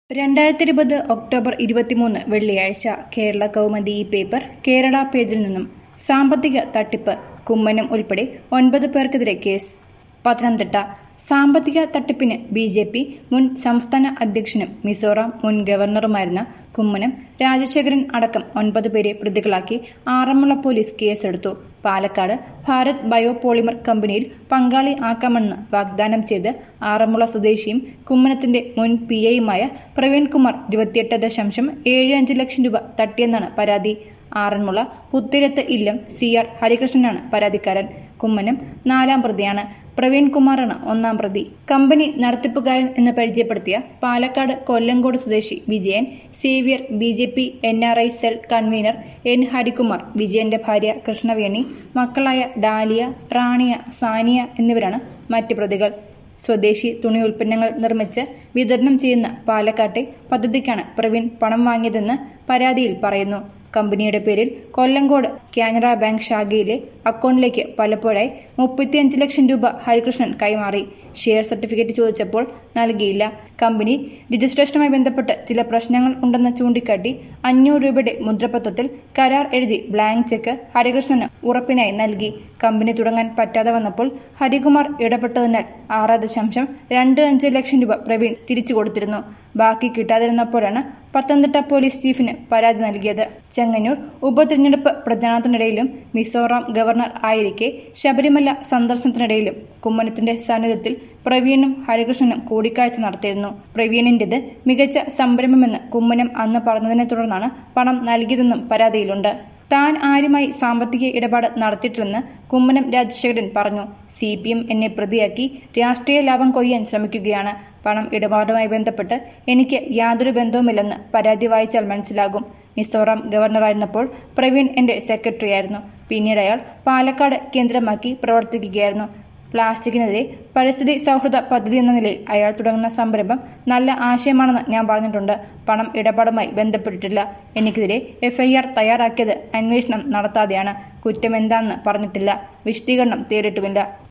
രണ്ടായിരത്തി ഇരുപത് ഒക്ടോബർ ഇരുപത്തിമൂന്ന് വെള്ളിയാഴ്ച കേരള കൗമുദി ഈ പേപ്പർ കേരള പേജിൽ നിന്നും സാമ്പത്തിക തട്ടിപ്പ് കുമ്മനം ഉൾപ്പെടെ ഒൻപത് പേർക്കെതിരെ കേസ് പത്തനംതിട്ട സാമ്പത്തിക തട്ടിപ്പിന് ബി ജെ പി മുൻ സംസ്ഥാന അധ്യക്ഷനും മിസോറാം മുൻ ഗവർണറുമായിരുന്ന കുമ്മനം രാജശേഖരൻ അടക്കം ഒൻപത് പേരെ പ്രതികളാക്കി ആറന്മുള പോലീസ് കേസെടുത്തു പാലക്കാട് ഭാരത് ബയോപോളിമർ കമ്പനിയിൽ പങ്കാളി ആക്കാമെന്ന് വാഗ്ദാനം ചെയ്ത് ആറന്മുള സ്വദേശിയും കുമ്മനത്തിന്റെ മുൻ പി എയുമായ പ്രവീൺകുമാർ ഇരുപത്തിയെട്ട് ദശാംശം ഏഴ് അഞ്ച് ലക്ഷം രൂപ തട്ടിയെന്നാണ് പരാതി ആറന്മുള പുത്തിരത്ത് ഇല്ലം സി ആർ ഹരികൃഷ്ണനാണ് പരാതിക്കാരൻ കുമ്മനം നാലാം പ്രതിയാണ് പ്രവീൺ കുമാറാണ് ഒന്നാം പ്രതി കമ്പനി നടത്തിപ്പുകാരൻ എന്ന് പരിചയപ്പെടുത്തിയ പാലക്കാട് കൊല്ലങ്കോട് സ്വദേശി Vijayan Xavier B J P N R I cell convener N Harikumar വിജയന്റെ ഭാര്യ കൃഷ്ണവേണി മക്കളായ ഡാലിയ റാണിയ സാനിയ എന്നിവരാണ് മറ്റ് പ്രതികൾ സ്വദേശി തുണി ഉൽപ്പന്നങ്ങൾ നിർമ്മിച്ച് വിതരണം ചെയ്യുന്ന പാലക്കാട്ടെ പദ്ധതിക്കാണ് പ്രവീൺ പണം വാങ്ങിയതെന്ന് പരാതിയിൽ പറയുന്നു കമ്പനിയുടെ പേരിൽ കൊല്ലങ്കോട് കാനറ ബാങ്ക് ശാഖയിലെ അക്കൗണ്ടിലേക്ക് പലപ്പോഴായി മുപ്പത്തിയഞ്ച് ലക്ഷം രൂപ ഹരികൃഷ്ണൻ കൈമാറി ഷെയർ സർട്ടിഫിക്കറ്റ് ചോദിച്ചപ്പോൾ നൽകിയില്ല കമ്പനി രജിസ്ട്രേഷനുമായി ബന്ധപ്പെട്ട് ചില പ്രശ്നങ്ങൾ ഉണ്ടെന്ന് ചൂണ്ടിക്കാട്ടി അഞ്ഞൂറ് രൂപയുടെ മുദ്രപത്രത്തിൽ കരാർ എഴുതി ബ്ലാങ്ക് ചെക്ക് ഹരികൃഷ്ണന് ഉറപ്പിനായി നൽകി കമ്പനി തുടങ്ങാൻ പറ്റാതെ വന്നപ്പോൾ ഹരികുമാർ ഇടപെട്ടതിനാൽ ആറ് ദശാംശം രണ്ട് അഞ്ച് ലക്ഷം രൂപ പ്രവീൺ തിരിച്ചു കൊടുത്തിരുന്നു ബാക്കി കിട്ടാതിരുന്നപ്പോഴാണ് പത്തനംതിട്ട പോലീസ് ചീഫിന് പരാതി നൽകിയത് ചെങ്ങന്നൂർ ഉപതിരഞ്ഞെടുപ്പ് പ്രചാരണത്തിനിടയിലും മിസോറാം ഗവർണർ ആയിരിക്കെ ശബരിമല സന്ദർശനത്തിനിടയിലും കുമ്മനത്തിന്റെ സാന്നിധ്യത്തിൽ പ്രവീണും ഹരികൃഷ്ണനും കൂടിക്കാഴ്ച നടത്തിയിരുന്നു പ്രവീണിന്റേത് മികച്ച സംരംഭമെന്ന് കുമ്മനം അന്ന് പറഞ്ഞതിനെ തുടർന്നാണ് പണം നൽകിയതെന്നും പരാതിയിലുണ്ട് താൻ ആരുമായി സാമ്പത്തിക ഇടപാട് നടത്തിയിട്ടില്ലെന്ന് കുമ്മനം രാജശേഖരൻ പറഞ്ഞു സി പി എം എന്നെ പ്രതിയാക്കി രാഷ്ട്രീയ ലാഭം കൊയ്യാൻ ശ്രമിക്കുകയാണ് പണം ഇടപാടുമായി ബന്ധപ്പെട്ട് എനിക്ക് യാതൊരു ബന്ധവുമില്ലെന്ന് പരാതി വായിച്ചാൽ മനസ്സിലാകും മിസോറാം ഗവർണറായിരുന്നപ്പോൾ പ്രവീൺ എന്റെ സെക്രട്ടറിയായിരുന്നു പിന്നീട് അയാൾ പാലക്കാട് കേന്ദ്രമാക്കി പ്രവർത്തിക്കുകയായിരുന്നു പ്ലാസ്റ്റിക്കിനെതിരെ പരിസ്ഥിതി സൗഹൃദ പദ്ധതി എന്ന നിലയിൽ അയാൾ തുടങ്ങുന്ന സംരംഭം നല്ല ആശയമാണെന്ന് ഞാൻ പറഞ്ഞിട്ടുണ്ട് പണം ഇടപാടുമായി ബന്ധപ്പെട്ടിട്ടില്ല എനിക്കെതിരെ എഫ്ഐആർ തയ്യാറാക്കിയത് അന്വേഷണം നടത്താതെയാണ് കുറ്റം എന്താണെന്ന് പറഞ്ഞിട്ടില്ല വിശദീകരണം തേടിയിട്ടുമില്ല